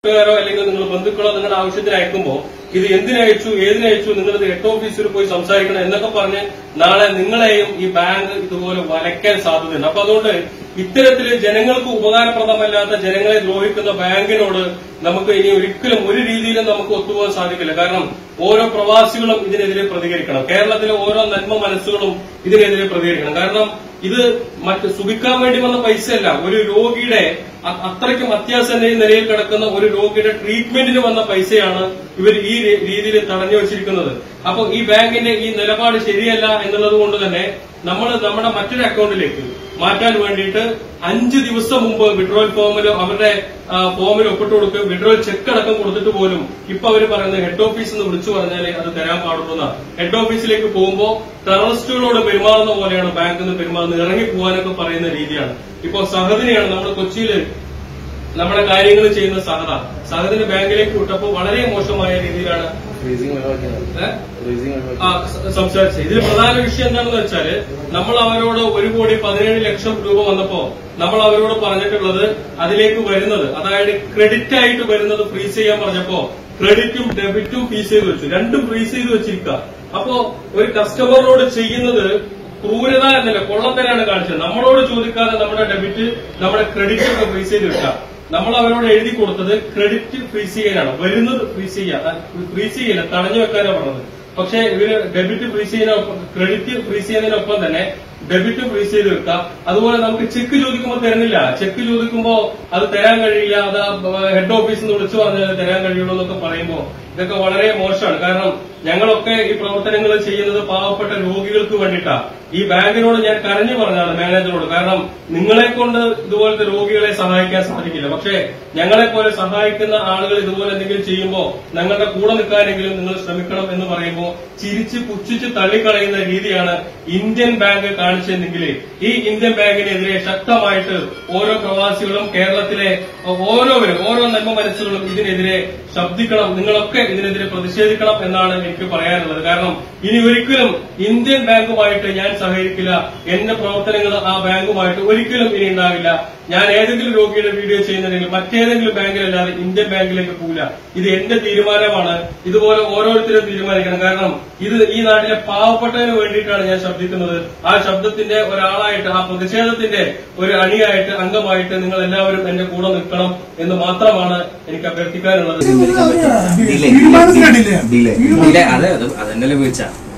കൂട്ടുകാരോ അല്ലെങ്കിൽ നിങ്ങൾ ബന്ധുക്കളോ നിങ്ങളുടെ ആവശ്യത്തിന് അയക്കുമ്പോൾ ഇത് എന്തിനയച്ചു ഏതിനയച്ചു നിങ്ങളിത് ഹെഡ് ഓഫീസിൽ പോയി സംസാരിക്കണം എന്നൊക്കെ പറഞ്ഞ് നാളെ നിങ്ങളെയും ഈ ബാങ്ക് ഇതുപോലെ വലയ്ക്കാൻ സാധ്യതയുണ്ട് അപ്പൊ അതുകൊണ്ട് ഇത്തരത്തില് ജനങ്ങൾക്ക് ഉപകാരപ്രദമല്ലാത്ത ജനങ്ങളെ ദ്രോഹിക്കുന്ന ബാങ്കിനോട് നമുക്ക് ഇനി ഒരിക്കലും ഒരു രീതിയിലും നമുക്ക് ഒത്തുപോകാൻ സാധിക്കില്ല കാരണം ഓരോ പ്രവാസികളും ഇതിനെതിരെ പ്രതികരിക്കണം കേരളത്തിലെ ഓരോ നന്മ മനസ്സുകളും ഇതിനെതിരെ പ്രതികരിക്കണം കാരണം ഇത് മറ്റ് സുഖിക്കാൻ വേണ്ടി വന്ന പൈസയല്ല ഒരു രോഗിയുടെ അ- അത്രയ്ക്കും അത്യാസന്ന നിലയിൽ കിടക്കുന്ന ഒരു രോഗിയുടെ ട്രീറ്റ്മെന്റിന് വന്ന പൈസയാണ് ഇവർ ഈ രീ- രീതിയിൽ തടഞ്ഞു വെച്ചിരിക്കുന്നത് അപ്പൊ ഈ ബാങ്കിന്റെ ഈ നിലപാട് ശരിയല്ല എന്നുള്ളത് കൊണ്ട് തന്നെ നമ്മൾ നമ്മുടെ മറ്റൊരു അക്കൗണ്ടിലേക്ക് മാറ്റാൻ വേണ്ടിയിട്ട് അഞ്ച് ദിവസം മുമ്പ് വിഡ്രോൽ ഫോമിൽ അവരുടെ ആ, ഫോമിൽ ഒപ്പിട്ട് കൊടുത്ത് വിഡ്രോൽ ചെക്ക് അടക്കം കൊടുത്തിട്ട് പോലും ഇപ്പൊ അവർ പറയുന്നത് ഹെഡ് ഓഫീസിൽ നിന്ന് വിളിച്ചു പറഞ്ഞാലേ അത് തരാൻ പാടുള്ളൂ ഹെഡ് ഓഫീസിലേക്ക് പോകുമ്പോൾ ടെററിസ്റ്റുകളോട് പെരുമാറുന്ന പോലെയാണ് ബാങ്കിൽ നിന്ന് പെരുമാറുന്നത് ഇറങ്ങി പോകാനൊക്കെ പറയുന്ന രീതിയാണ് ഇപ്പൊ സഹദിനെയാണ് നമ്മൾ കൊച്ചിയിൽ നമ്മുടെ കാര്യങ്ങൾ ചെയ്യുന്ന സഹദ സഹദിന് ബാങ്കിലേക്ക് വിട്ടപ്പോൾ വളരെ മോശമായ രീതിയിലാണ് ഏ? ആ, സ- സംസാരിച്ചത് ഇതിൽ പ്രധാന വിഷയം എന്താണെന്ന് വെച്ചാല് നമ്മൾ അവരോട് ഒരു കോടി പതിനേഴ് ലക്ഷം രൂപ വന്നപ്പോ നമ്മൾ അവരോട് പറഞ്ഞിട്ടുള്ളത് അതിലേക്ക് വരുന്നത് അതായത് ക്രെഡിറ്റ് ആയിട്ട് വരുന്നത് ഫ്രീസ് ചെയ്യാൻ പറഞ്ഞപ്പോ ക്രെഡിറ്റും ഡെബിറ്റും ഫീസ് ചെയ്ത് വെച്ചു രണ്ടും ഫ്രീസ് ചെയ്ത് വെച്ചിരിക്കുക അപ്പോ ഒരു കസ്റ്റമറിനോട് ചെയ്യുന്നത് ക്രൂരത എന്നല്ല കൊള്ളത്തരാണ് കാണിച്ചത് നമ്മളോട് ചോദിക്കാതെ നമ്മുടെ ഡെബിറ്റ് നമ്മുടെ ക്രെഡിറ്റ് ഒക്കെ ഫ്രീസ് ചെയ്ത് വെക്കുക നമ്മൾ അവരോട് എഴുതി കൊടുത്തത് ക്രെഡിറ്റ് ഫ്രീസ് ചെയ്യാനാണ് വരുന്നത് ഫ്രീസ് ചെയ്യാൻ ഫ്രീസ് ചെയ്യില്ല തടഞ്ഞു വെക്കാനാണ് പറഞ്ഞത് പക്ഷെ ഇവര് ഡെബിറ്റ് ഫ്രീസ് ചെയ്യുന്നതിനൊപ്പം ക്രെഡിറ്റ് ഫ്രീസ് ചെയ്യുന്നതിനൊപ്പം തന്നെ ഡെബിറ്റ് ഫ്രീസ് ചെയ്ത് വെക്കാം അതുപോലെ നമുക്ക് ചെക്ക് ചോദിക്കുമ്പോൾ തരുന്നില്ല ചെക്ക് ചോദിക്കുമ്പോൾ അത് തരാൻ കഴിയില്ല അത് ഹെഡ് ഓഫീസിൽ നിന്ന് വിളിച്ചു പറഞ്ഞാൽ അത് തരാൻ കഴിയുള്ളൂ എന്നൊക്കെ പറയുമ്പോൾ ഇതൊക്കെ വളരെ മോശമാണ് കാരണം ഞങ്ങളൊക്കെ ഈ പ്രവർത്തനങ്ങൾ ചെയ്യുന്നത് പാവപ്പെട്ട രോഗികൾക്ക് വേണ്ടിയിട്ടാ ഈ ബാങ്കിനോട് ഞാൻ കരഞ്ഞു പറഞ്ഞതാണ് മാനേജറോട് കാരണം നിങ്ങളെ കൊണ്ട് ഇതുപോലത്തെ രോഗികളെ സഹായിക്കാൻ സാധിക്കില്ല പക്ഷേ ഞങ്ങളെ പോലെ സഹായിക്കുന്ന ആളുകൾ ഇതുപോലെ എന്തെങ്കിലും ചെയ്യുമ്പോൾ ഞങ്ങളുടെ കൂടെ നിൽക്കാനെങ്കിലും നിങ്ങൾ ശ്രമിക്കണം എന്ന് പറയുമ്പോൾ ചിരിച്ച് പുച്ഛിച്ച് തള്ളിക്കളയുന്ന രീതിയാണ് ഇന്ത്യൻ ബാങ്ക് കാണിച്ചതെങ്കിൽ ഈ ഇന്ത്യൻ ബാങ്കിനെതിരെ ശക്തമായിട്ട് ഓരോ പ്രവാസികളും കേരളത്തിലെ ഓരോവരും ഓരോ നന്മ മനസ്സുകളും ഇതിനെതിരെ ശബ്ദിക്കണം നിങ്ങളൊക്കെ ഇതിനെതിരെ പ്രതിഷേധിക്കണം എന്നാണ് എനിക്ക് പറയാനുള്ളത് കാരണം ഇനി ഒരിക്കലും ഇന്ത്യൻ ബാങ്കുമായിട്ട് ഞാൻ സഹകരിക്കില്ല എന്റെ പ്രവർത്തനങ്ങൾ ആ ബാങ്കുമായിട്ട് ഒരിക്കലും ഇനി ഉണ്ടാവില്ല ഞാൻ ഏതെങ്കിലും രോഗിയുടെ വീഡിയോ ചെയ്യുന്നുണ്ടെങ്കിൽ മറ്റേതെങ്കിലും ബാങ്കിലല്ലാതെ ഇന്ത്യൻ ബാങ്കിലേക്ക് പോകില്ല ഇത് എന്റെ തീരുമാനമാണ് ഇതുപോലെ ഓരോരുത്തരും തീരുമാനിക്കണം കാരണം ഇത് ഈ നാട്ടിലെ പാവപ്പെട്ടതിന് വേണ്ടിയിട്ടാണ് ഞാൻ ശബ്ദിക്കുന്നത് ആ ശബ്ദത്തിന്റെ ഒരാളായിട്ട് ആ പ്രതിഷേധത്തിന്റെ ഒരു അണിയായിട്ട് അംഗമായിട്ട് നിങ്ങൾ എല്ലാവരും എന്റെ കൂടെ നിൽക്കണം എന്ന് മാത്രമാണ് എനിക്ക് അഭ്യർത്ഥിക്കാനുള്ളത് ഡിലേ തീരുമാനത്തിന് ഡിലേ ഡിലേ ഡിലേ അതെ അത് അതന്നെ വീഴ്ച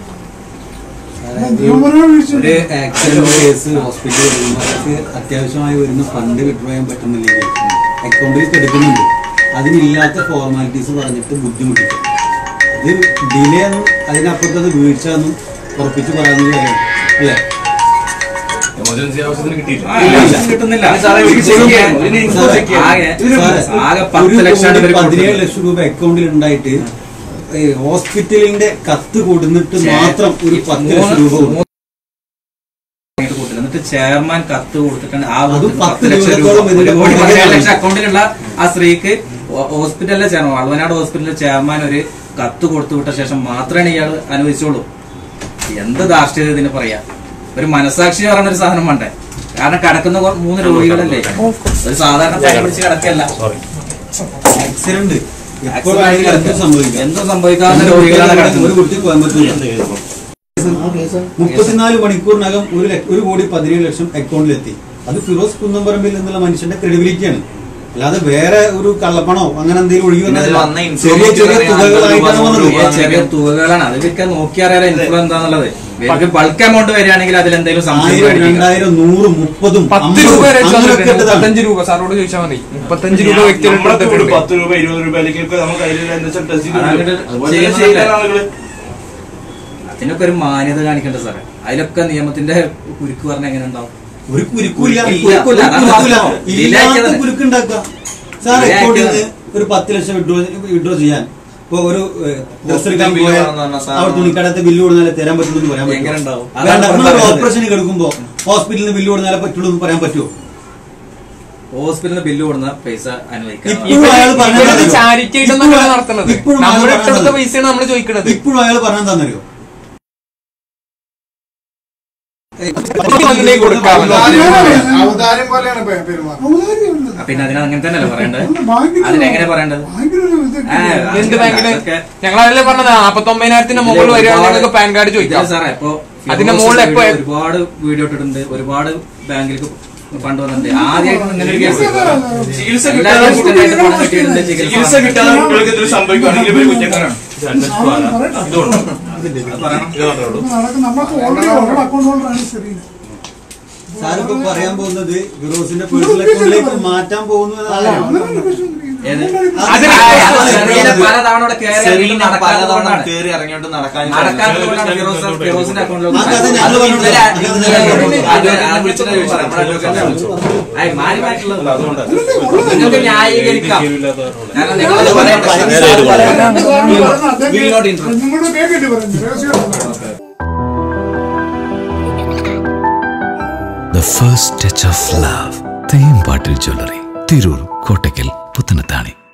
ഒരു ആക്സിഡന്റ് കേസ് ഹോസ്പിറ്റലിൽ വരുന്നവർക്ക് അത്യാവശ്യമായി വരുന്ന ഫണ്ട് വിഡ്രോ ചെയ്യാൻ പറ്റുന്നില്ലെങ്കിൽ അക്കൗണ്ടിൽ എടുക്കുന്നുണ്ട് അതിനില്ലാത്ത ഫോർമാലിറ്റീസ് പറഞ്ഞിട്ട് ബുദ്ധിമുട്ടിക്കും ഇത് ഡിലേ എന്നും അതിനപ്പുറത്തത് വീഴ്ച എന്നും ഉറപ്പിച്ച് പറയാനുള്ള കാര്യമാണ് അല്ലേ എമർജൻസി ആവശ്യത്തിന് കിട്ടിയില്ല ഇല്ല, ഇല്ല, കിട്ടുന്നില്ല സാറേ, ഒരു ചെക്ക് ചെക്ക് ചെയ്യാൻ- ഒരു ഇൻഫോ സാറേ, ചെക്ക് ചെയ്യാൻ. ആകെ സാറേ, ആകെ ഒരു പത്ത് ലക്ഷം കോടി ഇവര് പതിനേഴ് കൊടുക്കുന്നത്. ലക്ഷം രൂപ അക്കൗണ്ടിൽ ഉണ്ടായിട്ട് ഈ ഹോസ്പിറ്റലിന്റെ കത്ത് കൊടുത്തിട്ട് മാത്രം ഒരു പത്ത് ലക്ഷം രൂപ കൊടുക്കും. ആയിട്ട് കൂട്ടില്ല. എന്നിട്ട് ചെയർമാൻ കത്ത് കൊടുത്തിട്ടാണ് ആ അതും പത്ത് പത്ത് ലക്ഷം രൂപ ദിവസത്തോളം ഇതിന്റെ ഒരു കോടി പുറകെ പതിനേഴ് നടന്നു. ലക്ഷം അക്കൗണ്ടിലുള്ള ആ സ്ത്രീക്ക് ഹോ- ഹോസ്പിറ്റലിലെ ചെയർമാൻ വള്ളവനാട് ഹോസ്പിറ്റലിലെ ചെയർമാൻ ഒരു കത്ത് കൊടുത്തു വിട്ട ശേഷം മാത്രമേ ഇയാൾ അനുവദിച്ചോളൂ എന്ത് ധാർഷ്ട്യത ഇതിന് പറയാ ഒരു മനസാക്ഷി പറയുന്ന ഒരു സാധനം വേണ്ടേ കാരണം കിടക്കുന്ന കൊ- മൂന്ന് രോഗികളല്ലേ ഒരു സാധാരണ പനി പിടിച്ച് കിടക്കല്ല ആക്സിഡന്റ് എപ്പോഴും ആണെങ്കിലും എന്തും സംഭവിക്കാം എന്തും സംഭവിക്കാവുന്ന രോഗികളാണ് ഒരു കിടക്കുന്നത് കുട്ടി കോയമ്പത്തൂർ മുപ്പത്തിനാല് മണിക്കൂറിനകം ഒരു ലക്ഷ- ഒരു കോടി പതിനേഴ് ലക്ഷം അക്കൗണ്ടിലെത്തി അത് ഫിറോസ് കുന്നംപറമ്പിൽ നിന്നുള്ള മനുഷ്യന്റെ ക്രെഡിബിലിറ്റിയാണ് അല്ലാതെ വേറെ ഒരു കള്ളപ്പണോ അങ്ങനെ എന്തെങ്കിലും ഒഴിവ് പിന്നെ അതിൽ വന്നതല്ല. വന്ന ചെറിയ ചെറിയ ഇൻഷുറൻസ് തുകകളായിട്ടാണ് വന്നത് ചെറിയ ചെറിയ തുകകളാണ് അത് വിൽക്കാൻ നോക്കിയറിയാലോ ഇൻഫ്ലോ എന്താന്നുള്ളത് ഇവർക്ക് ബൾക്ക് എമൗണ്ട് വരികയാണെങ്കിൽ അതിൽ എന്തെങ്കിലും സംശയം ആയിരം പേടിപ്പിക്കാം. രണ്ടായിരം നൂറും മുപ്പതും പത്ത് അമ്പതും രൂപ വരെ അങ്ങനെയൊക്കെ ചോദിച്ചിട്ടുണ്ട്. ഇട്ടതാണ്. മുപ്പത്തഞ്ച് രൂപ സാറോട് ചോദിച്ചാൽ മതി മുപ്പത്തഞ്ച് രൂപ നമ്മളൊക്കെ വ്യക്തികളുടെ ഒരു പത്ത് രൂപ ഇരുപത് രൂപ അല്ലെങ്കിൽ നമുക്ക് അതിൽ എന്താ വെച്ചാൽ ടെസ്റ്റ് ചെയ്ത് അതങ്ങട് തരും. അതുപോലെ തന്നെ ചെയ്യുന്നതല്ലേ? ചെയ്യുന്ന ആളുകള് അതിനൊക്കെ ഒരു മാന്യത കാണിക്കണ്ട സാറേ അതിലൊക്കെ നിയമത്തിന്റെ കുരുക്ക് പറഞ്ഞ എങ്ങനെ ഉണ്ടാവും ഒരു കുരുക്കൂല്ല ഇല്ല, കുരുക്കൂല്ല, അതാണ് കുരുക്കൂല്ല. വാസ്തവം. ഇല്ലാത്ത ഡിലേയാക്കിയത്. കുരുക്കുണ്ടാക്കുക സാർ ഡിലേയാക്കിയത്. അക്കൗണ്ടിൽ നിന്ന് ഒരു പത്ത് ലക്ഷം വിഡ്രോ വിഡ്രോ ചെയ്യാൻ ഇപ്പൊ ഒരു ഡ്രസ് എടുക്കാൻ ബില്ല് പോയാൽ വേണമെന്ന് പറഞ്ഞ സാധനം. അവർ തുണിക്കടത്ത് ബില്ല് കൊടുത്താലേ തരാൻ പറ്റുള്ളൂ എന്ന് പറയാൻ എങ്ങനെ പറ്റുമോ ഉണ്ടാവും? വേണ്ട അതാണ് നമ്മളൊരു പറഞ്ഞത്. ഓപ്പറേഷന് കിടക്കുമ്പോ ഹോസ്പിറ്റലിൽ നിന്ന് ബില്ല് കൊടുത്താലേ പറ്റുള്ളൂ എന്ന് പറയാൻ പറ്റുമോ ഹോസ്പിറ്റലിൽ ബില്ല് കൊടുന്ന പൈസ അനുവദിക്കാം ഇപ്പോഴും അയാൾ പറഞ്ഞത് ഇവരത് അറിയോ? ചാരിറ്റി ആയിട്ടൊന്നും ഇപ്പോഴും- നടത്തുന്നത് ഇപ്പോഴും അയാൾ നമ്മൾ ഇട്ടെടുത്ത പറഞ്ഞത് പൈസയാണ് നമ്മൾ ചോദിക്കുന്നത് ഇപ്പോഴും അയാൾ പറഞ്ഞെന്താണെന്നറിയോ ഒന്നിലേക്ക് കൊടുക്കാമല്ലോ അവതാരം പോലെയാണ് പെ- പെരുമാറുന്നത് പിന്നെ അതിന് അങ്ങനെ തന്നെയല്ലേ പറയേണ്ടത് ബാങ്കിന് അതിനെങ്ങനെ പറയേണ്ടത് ബാങ്കിനൊരു ഇതൊക്കെ ആ, ഇല്ല. എന്ത് ബാങ്കിന് അതൊക്കെ- ഞങ്ങൾ അതല്ലേ പറഞ്ഞത് നാപ്പത്തൊമ്പതിനായിരത്തിന്റെ മുകളിൽ വരികയാണെങ്കിൽ നിങ്ങൾക്ക് പാൻ കാർഡ് ചോദിക്കാം ഇല്ല സാറേ ഇപ്പൊ അതിന്റെ ഫിറോസ് മുകളിൽ എപ്പോ- വീഡിയോ ഒരുപാട് വീഡിയോ ഇട്ടിട്ടുണ്ട് ഒരുപാട് ബാങ്കിലേക്ക് ഫണ്ട് വന്നിട്ടുണ്ട് ആദ്യമായിട്ട് ഇങ്ങനെ ഒരു കേസ് ചികിത്സ എല്ലാ കിട്ടാതെ ദിവസവും ആയിട്ട് പണം കിട്ടിയിട്ടുണ്ട് ചികിത്സ കിട്ടാതെ കുട്ടികൾക്ക് എന്തെങ്കിലും സംഭവിക്കുകയാണെങ്കിൽ ഇവര് കുറ്റക്കാരാണ് ഇത് അന്വേഷിച്ച് പോകാനാ. ഇതുകൊണ്ട് ഇത് മാത്രമേ ഉള്ളൂ നടക്കും നമ്മൾക്ക് ഓൾറെഡി ഒരു അക്കൗണ്ട് ഹോൾഡറാണ് ശരി സാറിപ്പോ പറയാൻ പോകുന്നത് ഫിറോസിന്റെ പേഴ്സണൽ അക്കൗണ്ടിലേക്ക് മാറ്റാൻ പോകുന്നു എന്നല്ല. ഏത്? അതിന് ആ, അത് സെറീന പലതവണ ഇവിടെ കയറി ഇറങ്ങി സെറീന പലതവണ നടക്കാത്തതുകൊണ്ടാണ്. കയറി ഇറങ്ങിയോണ്ട് നടക്കാൻ നടക്കാത്തതുകൊണ്ടാണ് ഫിറോസ് ഫിറോസിന്റെ അക്കൗണ്ടിലോട്ട് ആ കഥ അത് ഞങ്ങൾ ഇന്നലെ പറഞ്ഞു. ഇന്നലെ അത് ആ വിളിച്ചിട്ട് ചോദിച്ചു. നമ്മുടെ advocate നെ വിളിച്ചു. ആയി, മാറി മാറ്റുള്ളത്. നിങ്ങൾക്ക് ന്യായീകരിക്കാം കാരണം നിങ്ങൾ അത് പറയണ്ട. Will not interrupt. നിങ്ങളുടെ കേൾക്കേണ്ടി പറഞ്ഞു രഹസ്യം The first touch of love. Thempattil jewellery Tirur Kottakkal Puthanathani